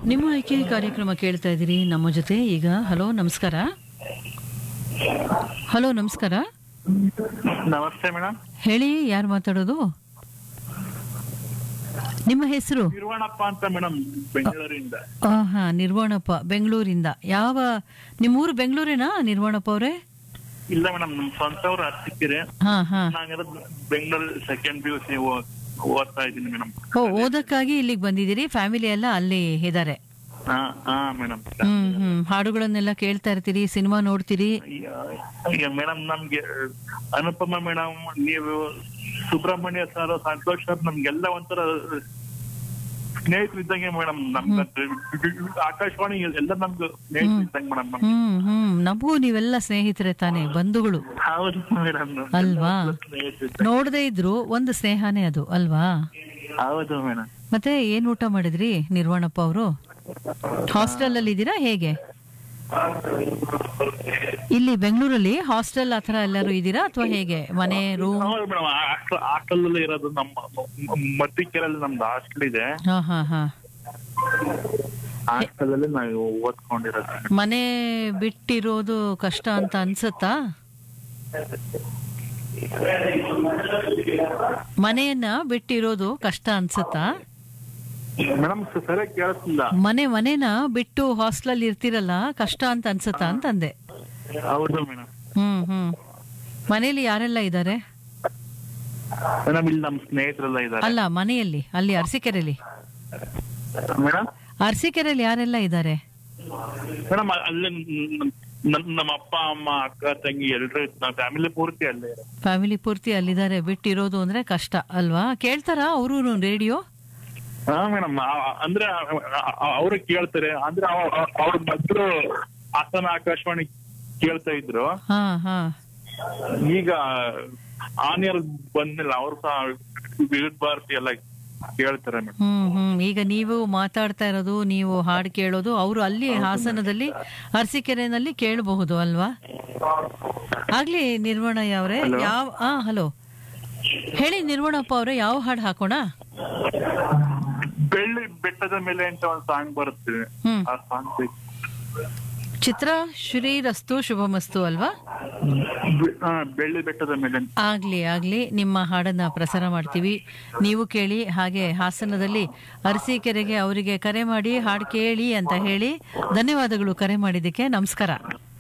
ನಿಮ್ಮ ಆಯ್ಕೆ ಕಾರ್ಯಕ್ರಮ ಕೇಳ್ತಾ ಇದ್ದೀರಿ ನಮ್ಮ ಜೊತೆ ಈಗ ಹಲೋ ನಮಸ್ಕಾರ ಹಲೋ ನಮಸ್ಕಾರ ನಮಸ್ತೆ ಮೇಡಮ್ ಹೇಳಿ ಯಾರು ಮಾತಾಡೋದು ನಿಮ್ಮ ಹೆಸರು ನಿರ್ವಾಣಪ್ಪ ಅಂತ ಮೇಡಮ್ ಬೆಂಗಳೂರಿಂದ ಹಾ ನಿರ್ವಾಣಪ್ಪ ಬೆಂಗಳೂರಿಂದ ಯಾವ ನಿಮ್ಮೂರು ಬೆಂಗಳೂರೇನಾ ನಿರ್ವಾಣಪ್ಪ ಅವರೇ ಇಲ್ಲ ಮೇಡಮ್ ನಮ್ ಸ್ವಂತ ಅವ್ರು ಹತ್ತಿಕ್ಕಿರೆ ಹಾ ಹಾ ನಾನಿರೋದು Bengaluru second P U C ಓದ್ತಾ ಇದ್ದೀನಿ ಮೇಡಮ್ ಓ ಓದಕ್ಕಾಗಿ ಇಲ್ಲಿಗೆ ಬಂದಿದ್ದೀರಿ ಫ್ಯಾಮಿಲಿ ಎಲ್ಲ ಅಲ್ಲಿ ಇದ್ದಾರೆ ಹಾ ಹಾ ಮೇಡಮ್ ಹ್ಮ್ ಹ್ಮ್ ಹಾಡುಗಳನ್ನೆಲ್ಲ ಕೇಳ್ತಾ ಇರ್ತೀರಿ ಸಿನಿಮಾ ನೋಡ್ತೀರಿ ಈಗ ಮೇಡಮ್ ನಮ್ಗೆ ಅನುಪಮ ಮೇಡಮ್ ನೀವು ಸುಬ್ರಹ್ಮಣ್ಯ ಸರ್ ಸಂತೋಷ್ ಸರ್ ನಮ್ಗೆಲ್ಲ ಒಂಥರ ಸ್ನೇಹಿತರಿದ್ದಂಗೆ ಮೇಡಮ್ ನಮ್ಗೆ ಆಕಾಶವಾಣಿ ಎಲ್ಲ ನಮ್ಗೆ ಸ್ನೇಹಿತರಿದ್ದಂಗೆ ಮೇಡಮ್ ನಮ್ಗೆ ಹ್ಮ್ ಹ್ಮ್ ನಮಗೂ ನೀವೆಲ್ಲ ಸ್ನೇಹಿತರೆ ತಾನೇ ಬಂಧುಗಳು ಹೌದು ಮೇಡಮ್ ಅಲ್ವಾ? ಸ್ನೇಹಿತರಿದ್ದಂಗೆ ನೋಡದೇ ಇದ್ರು ಒಂದು ಸ್ನೇಹನೇ ಅದು ಅಲ್ವಾ ಹೌದು ಮೇಡಮ್ ಮತ್ತೆ ಏನ್ ಊಟ ಮಾಡಿದ್ರಿ ನಿರ್ವಾಣಪ್ಪ ಅವರು ಹಾಸ್ಟೆಲ್ ಅಲ್ಲಿ ಇದ್ದೀರಾ ಹೇಗೆ ಇಲ್ಲಿ ಬೆಂಗಳೂರಲ್ಲಿ ಹಾಸ್ಟೆಲ್ ಆತರ ಎಲ್ಲರೂ ಇದ್ದೀರಾ ಅಥವಾ ಹೇಗೆ ಮನೆ ರೂಮ್ ಹೌದು ಮೇಡಮ್ ಹಾಸ್ಟೆಲ್ ಅಲ್ಲಿ ಇರೋದು ನಮ್ಮ ಮತ್ತಿಕೆರಲ್ಲಿ ನಮ್ದು ಹಾಸ್ಟೆಲ್ ಇದೆ ಹಾ ಹಾ ಹಾ ಹಾಸ್ಟೆಲ್ ಅಲ್ಲಿ ನಾವು ಓದ್ಕೊಂಡಿರೋದು ಮನೆ ಬಿಟ್ಟಿರೋದು ಕಷ್ಟ ಅಂತ ಅನ್ಸತ್ತಾ ಮನೆಯನ್ನ ಬಿಟ್ಟಿರೋದು ಕಷ್ಟ ಅನ್ಸತ್ತಾ ಮೇಡಮ್ ಸರಿಯಾಗಿ ಕೇಳಿಸ್ತಿಲ್ಲ ಮನೆ ಮನೆನ ಬಿಟ್ಟು ಹಾಸ್ಟೆಲ್ ಇರ್ತಿರಲ್ಲ ಕಷ್ಟ ಅಂತ ಅನ್ಸತ್ತಾ ಅಂತಂದೆ ಹೌದು ಮೇಡಮ್ ಹ್ಮ್ ಹ್ಮ್ ಮನೆಯಲ್ಲಿ ಯಾರೆಲ್ಲ ಇದ್ದಾರೆ ಮೇಡಮ್ ಇಲ್ಲಿ ನಮ್ಮ ಸ್ನೇಹಿತರೆಲ್ಲ ಇದ್ದಾರೆ ಅಲ್ಲ ಮನೆಯಲ್ಲಿ ಅಲ್ಲಿ ಅರಸೀಕೆರೆಯಲ್ಲಿ ಮೇಡಮ್ ಅರಸೀಕೆರೆಯಲ್ಲಿ ಯಾರೆಲ್ಲ ಇದ್ದಾರೆ ಮೇಡಮ್ ಅಲ್ಲಿ ನಮ್- ನಮ್- ನಮ್ಮ ಅಪ್ಪ ಅಮ್ಮ ಅಕ್ಕ ತಂಗಿ ಎಲ್ರು ನಮ್ಮ ಫ್ಯಾಮಿಲಿ ಪೂರ್ತಿ ಅಲ್ಲೇ ಇರೋದು ಫ್ಯಾಮಿಲಿ ಪೂರ್ತಿ ಅಲ್ಲಿದ್ದಾರೆ ಬಿಟ್ಟಿರೋದು ಅಂದ್ರೆ ಕಷ್ಟ ಅಲ್ವಾ ಕೇಳ್ತಾರಾ ಅವರು ರೇಡಿಯೋ ಹಾ ಮೇಡಮ್ ಅಂದ್ರೆ ಅವ್ರು ಕೇಳ್ತಾರೆ ಅಂದ್ರೆ ಅವ್ರ ಮೊದ್ಲು ಹಾಸನ ಆಕಾಶವಾಣಿ ಕೇಳ್ತಾ ಇದ್ರು ಹಾ ಹಾ ಈಗ ಆನಿಯರ್ ಬಂದ್ಮೇಲೆ ಅವ್ರು ಸಹ ವಿವಿಧ ಭಾರತಿ ಎಲ್ಲ ಕೇಳ್ತಾರೆ ಮೇಡಮ್ ಹ್ಮ್ ಹ್ಮ್ ಈಗ ನೀವು ಮಾತಾಡ್ತಾ ಇರೋದು ನೀವು ಹಾಡು ಕೇಳೋದು ಅವರು ಅಲ್ಲಿ ಹಾಸನದಲ್ಲಿ ಅರಸೀಕೆರೆನಲ್ಲಿ ಕೇಳಬಹುದು ಅಲ್ವಾ ಆಗ್ಲಿ ನಿರ್ವಣ ಯಾವ್ರೆ ಯಾವ ಆ ಹಲೋ ಹೇಳಿ ನಿರ್ವಣಪ್ಪ ಅವ್ರೆ ಯಾವ ಹಾಡು ಹಾಕೋಣ ಬೆಳ್ಳಿ ಬೆಟ್ಟದ ಮೇಲೆ ಅಂತ ಒಂದು ಸಾಂಗ್ ಬರುತ್ತೆ ಹ್ಮ್ ಆ ಸಾಂಗ್ ಚಿತ್ರ ಶ್ರೀರಸ್ತು ಶುಭಮಸ್ತು ಅಲ್ವಾ ಬೆಳ್ಳಿ ಬೆಟ್ಟದ ಮೇಲೆ ಅಂತ. ಆಗ್ಲಿ ಆಗ್ಲಿ ನಿಮ್ಮ ಹಾಡನ್ನ ಪ್ರಸಾರ ಮಾಡ್ತೀವಿ ನೀವು ಕೇಳಿ ಹಾಗೆ ಹಾಸನದಲ್ಲಿ ಅರಸೀಕೆರೆಗೆ ಅವರಿಗೆ ಕರೆ ಮಾಡಿ ಹಾಡು ಕೇಳಿ ಅಂತ ಹೇಳಿ ಧನ್ಯವಾದಗಳು ಕರೆ ಮಾಡಿದ್ದಕ್ಕೆ ನಮಸ್ಕಾರ